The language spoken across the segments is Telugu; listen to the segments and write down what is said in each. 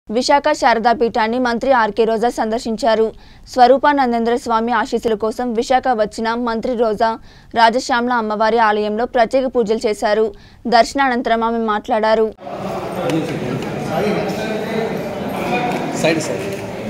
విశాఖ శారదా పీఠాన్ని మంత్రి ఆర్కే రోజా సందర్శించారు స్వరూపానందేంద్ర స్వామి ఆశీస్సుల కోసం విశాఖ వచ్చిన మంత్రి రోజా రాజశ్యామల అమ్మవారి ఆలయంలో ప్రత్యేక పూజలు చేశారు దర్శనానంతరం ఆమె మాట్లాడారు సైడ్ సైడ్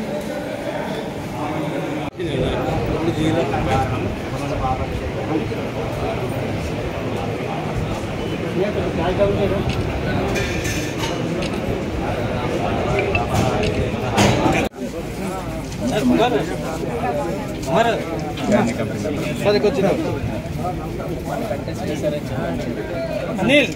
పదికి వచ్చిన అనిల్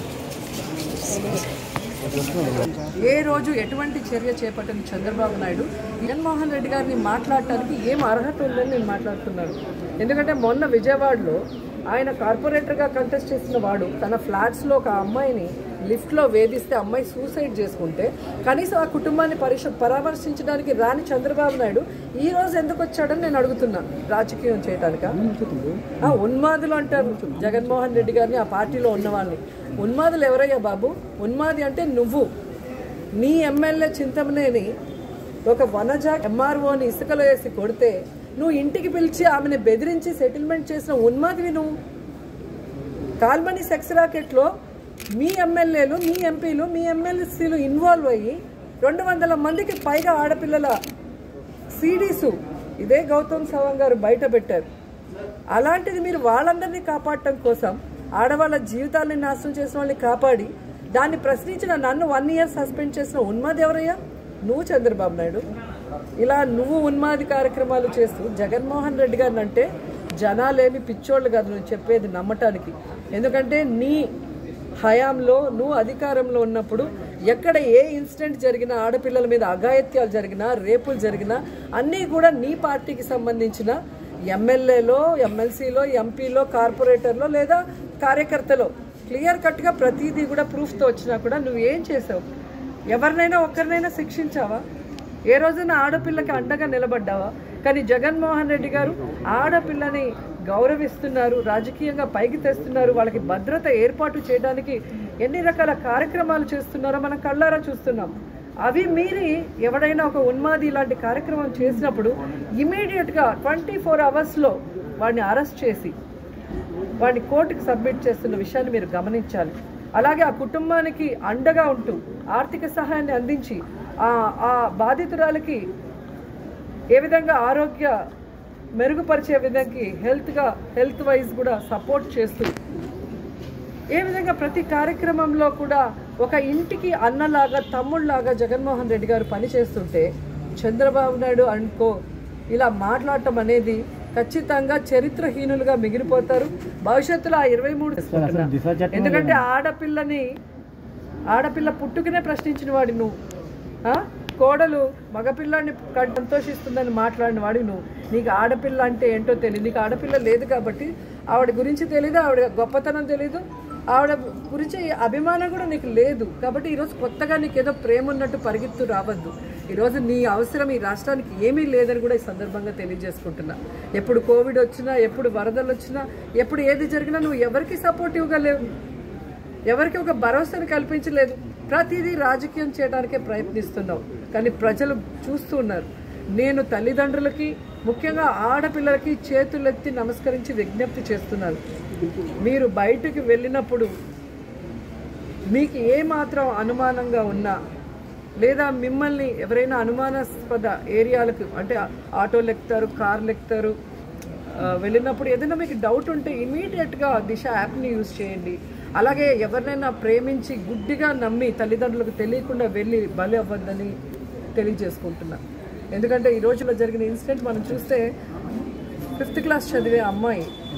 ఏ రోజు ఎటువంటి చర్య చేపట్టని చంద్రబాబు నాయుడు జగన్మోహన్ రెడ్డి గారిని మాట్లాడటానికి ఏం అర్హత ఉందని నేను మాట్లాడుతున్నాను ఎందుకంటే మొన్న విజయవాడలో ఆయన కార్పొరేటర్గా కంటెస్ట్ చేసిన వాడు తన ఫ్లాట్స్లో ఒక అమ్మాయిని లిఫ్ట్లో వేధిస్తే అమ్మాయి సూసైడ్ చేసుకుంటే కనీసం ఆ కుటుంబాన్ని పరిశ పరామర్శించడానికి రాని చంద్రబాబు నాయుడు ఈ రోజు ఎందుకు వచ్చాడని నేను అడుగుతున్నా రాజకీయం చేయటానిక ఆ, ఉన్మాదులు అంటారు జగన్మోహన్ రెడ్డి గారిని ఆ పార్టీలో ఉన్న వాళ్ళని ఉన్మాదులు ఎవరయ్యా బాబు ఉన్మాది అంటే నువ్వు నీ ఎమ్మెల్యే చింతమనేని ఒక వనజ ఎంఆర్ఓని ఇసుకలో వేసి కొడితే నువ్వు ఇంటికి పిలిచి ఆమెను బెదిరించి సెటిల్మెంట్ చేసిన ఉన్మాదివి నువ్వు కాల్మనీ సెక్స్ రాకెట్లో మీ ఎమ్మెల్యేలు మీ ఎంపీలు మీ ఎమ్మెల్సీలు ఇన్వాల్వ్ అయ్యి రెండు వందల మందికి పైగా ఆడపిల్లల సీడీసు ఇదే గౌతమ్ సవాంగ్ గారు బయట పెట్టారు అలాంటిది మీరు వాళ్ళందరినీ కాపాడటం కోసం ఆడవాళ్ళ జీవితాన్ని నాశనం చేసిన వాళ్ళని కాపాడి దాన్ని ప్రశ్నించిన నన్ను వన్ ఇయర్ సస్పెండ్ చేసిన ఉన్మాది ఎవరయ్యా నువ్వు చంద్రబాబు నాయుడు ఇలా నువ్వు ఉన్మాది కార్యక్రమాలు చేస్తూ జగన్మోహన్ రెడ్డి గారిని అంటే జనాలేమి పిచ్చోళ్ళు కాదు నువ్వు చెప్పేది నమ్మటానికి ఎందుకంటే నీ హయాంలో నువ్వు అధికారంలో ఉన్నప్పుడు ఎక్కడ ఏ ఇన్సిడెంట్ జరిగినా ఆడపిల్లల మీద అఘాయిత్యాలు జరిగినా రేపులు జరిగినా అన్నీ కూడా నీ పార్టీకి సంబంధించిన ఎమ్మెల్యేలో ఎమ్మెల్సీలో ఎంపీలో కార్పొరేటర్లో లేదా కార్యకర్తలో క్లియర్ కట్గా ప్రతిదీ కూడా ప్రూఫ్తో వచ్చినా కూడా నువ్వు ఏం చేసావు ఎవరినైనా ఒక్కరినైనా శిక్షించావా ఏ రోజున ఆడపిల్లకి అండగా నిలబడ్డావా కానీ జగన్మోహన్ రెడ్డి గారు ఆడపిల్లని గౌరవిస్తున్నారు రాజకీయంగా పైకి తెస్తున్నారు వాళ్ళకి భద్రత ఏర్పాటు చేయడానికి ఎన్ని రకాల కార్యక్రమాలు చేస్తున్నారో మనం కళ్ళారా చూస్తున్నాం అవి మీరి ఎవడైనా ఒక ఉన్మాది ఇలాంటి కార్యక్రమం చేసినప్పుడు ఇమీడియట్గా ట్వంటీ ఫోర్ అవర్స్లో వాడిని అరెస్ట్ చేసి వాడిని కోర్టుకు సబ్మిట్ చేస్తున్న విషయాన్ని మీరు గమనించాలి అలాగే ఆ కుటుంబానికి అండగా ఉంటూ ఆర్థిక సహాయాన్ని అందించి ఆ ఆ బాధితురాలకి ఏ విధంగా ఆరోగ్య మెరుగుపరిచే విధంగా హెల్త్గా హెల్త్ వైజ్ కూడా సపోర్ట్ చేస్తూ ఏ విధంగా ప్రతి కార్యక్రమంలో కూడా ఒక ఇంటికి అన్నలాగా తమ్ముళ్ళలాగా జగన్మోహన్ రెడ్డి గారు పనిచేస్తుంటే చంద్రబాబు నాయుడు అనుకో ఇలా మాట్లాడటం అనేది ఖచ్చితంగా చరిత్రహీనులుగా మిగిలిపోతారు భవిష్యత్తులో ఆ ఇరవై మూడు ఎందుకంటే ఆడపిల్లని ఆడపిల్ల పుట్టుకనే ప్రశ్నించిన వాడి నువ్వు ఆ? కోడలు మగపిల్లాన్ని కన్- సంతోషిస్తుందని మాట్లాడిన వాడి నువ్వు నీకు ఆడపిల్ల అంటే ఏంటో తెలియదు నీకు ఆడపిల్ల లేదు కాబట్టి ఆవిడ గురించి తెలీదు ఆవిడ గొప్పతనం తెలీదు ఆవిడ గురించి అభిమానం కూడా నీకు లేదు కాబట్టి ఈరోజు కొత్తగా నీకు ఏదో ప్రేమ ఉన్నట్టు పరిగెత్తు రావద్దు ఈరోజు నీ అవసరం ఈ రాష్ట్రానికి ఏమీ లేదని కూడా ఈ సందర్భంగా తెలియజేసుకుంటున్నా ఎప్పుడు కోవిడ్ వచ్చినా ఎప్పుడు వరదలు వచ్చినా ఎప్పుడు ఏది జరిగినా నువ్వు ఎవరికి సపోర్టివ్గా లేవు ఎవరికి ఒక భరోసాను కల్పించలేదు ప్రతిదీ రాజకీయం చేయడానికే ప్రయత్నిస్తున్నావు కానీ ప్రజలు చూస్తూ ఉన్నారు నేను తల్లిదండ్రులకి ముఖ్యంగా ఆడపిల్లలకి చేతులెత్తి నమస్కరించి విజ్ఞప్తి చేస్తున్నాను మీరు బయటకు వెళ్ళినప్పుడు మీకు ఏ మాత్రం అనుమానంగా ఉన్నా లేదా మిమ్మల్ని ఎవరైనా అనుమానాస్పద ఏరియాలకు అంటే ఆటోలు ఎక్కుతారు కార్లు ఎక్కుతారు ఆ, వెళ్ళినప్పుడు ఏదైనా మీకు డౌట్ ఉంటే ఇమీడియట్గా దిశ యాప్ని యూజ్ చేయండి అలాగే ఎవరినైనా ప్రేమించి గుడ్డిగా నమ్మి తల్లిదండ్రులకు తెలియకుండా వెళ్ళి బలి అవ్వద్దని తెలియజేసుకుంటున్నా ఎందుకంటే ఈ రోజులో జరిగిన ఇన్సిడెంట్ మనం చూస్తే ఫిఫ్త్ క్లాస్ చదివే అమ్మాయి